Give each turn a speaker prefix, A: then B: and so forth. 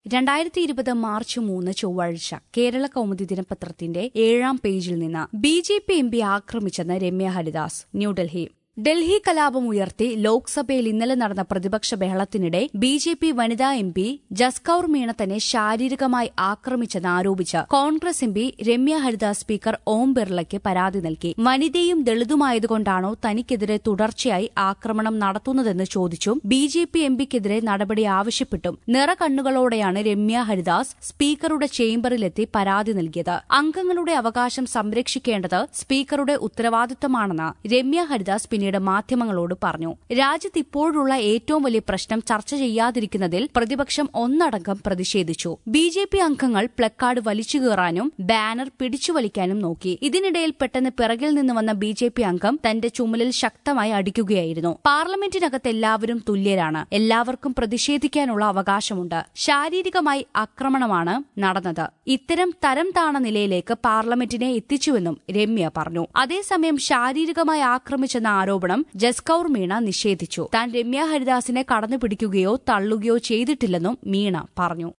A: രണ്ടായിരത്തി ഇരുപത് മാർച്ച് മൂന്ന് ചൊവ്വാഴ്ച കേരള കൗമുദി ദിനപത്രത്തിന്റെ ഏഴാം പേജിൽ നിന്ന് B J P M P ആക്രമിച്ചെന്ന് രമ്യ ഹരിദാസ് ന്യൂഡൽഹി ഡൽഹി കലാപം ഉയർത്തി ലോക്സഭയിൽ ഇന്നലെ നടന്ന പ്രതിപക്ഷ ബഹളത്തിനിടെ ബി ജെ പി വനിതാ എം പി ജസ്കൌർ മീണ തന്നെ ശാരീരികമായി ആക്രമിച്ചെന്ന് ആരോപിച്ച് Congress M P Ramya Haridas speaker Om ബിർളയ്ക്ക് പരാതി നൽകി വനിതയും ദളിതുമായതുകൊണ്ടാണോ തനിക്കെതിരെ തുടർച്ചയായി ആക്രമണം നടത്തുന്നതെന്ന് ചോദിച്ചും ബി ജെ പി എം പിക്കെതിരെ നടപടി ആവശ്യപ്പെട്ടും നിറകണ്ണുകളോടെയാണ് രമ്യ ഹരിദാസ് സ്പീക്കറുടെ ചേംബറിലെത്തി പരാതി നൽകിയത് അംഗങ്ങളുടെ അവകാശം സംരക്ഷിക്കേണ്ടത് സ്പീക്കറുടെ ഉത്തരവാദിത്തമാണെന്ന് രമ്യ ഹരിദാസ് പിന്നീട് മാധ്യമങ്ങളോട് പറഞ്ഞു രാജ്യത്ത് ഇപ്പോഴുള്ള ഏറ്റവും വലിയ പ്രശ്നം ചർച്ച ചെയ്യാതിരിക്കുന്നതിൽ പ്രതിപക്ഷം ഒന്നടങ്കം പ്രതിഷേധിച്ചു ബി ജെ പി അംഗങ്ങൾ പ്ലക്കാർഡ് വലിച്ചുകീറാനും ബാനർ പിടിച്ചുവലിക്കാനും നോക്കി ഇതിനിടയിൽ പെട്ടെന്ന് പിറകിൽ നിന്ന് വന്ന ബി ജെ പി അംഗം തന്റെ ചുമലിൽ ശക്തമായി അടിക്കുകയായിരുന്നു പാർലമെന്റിനകത്ത് എല്ലാവരും തുല്യരാണ് എല്ലാവർക്കും പ്രതിഷേധിക്കാനുള്ള അവകാശമുണ്ട് ശാരീരികമായി ആക്രമണമാണ് നടന്നത് ഇത്തരം തരം താണ നിലയിലേക്ക് പാർലമെന്റിനെ എത്തിച്ചുവെന്നും രമ്യ പറഞ്ഞു അതേസമയം ശാരീരികമായി ആക്രമിച്ചെന്ന ആരോപണം ജസ്കൌർ മീണ നിഷേധിച്ചു താൻ രമ്യ ഹരിദാസിനെ കടന്നുപിടിക്കുകയോ തള്ളുകയോ ചെയ്തിട്ടില്ലെന്നും മീണ പറഞ്ഞു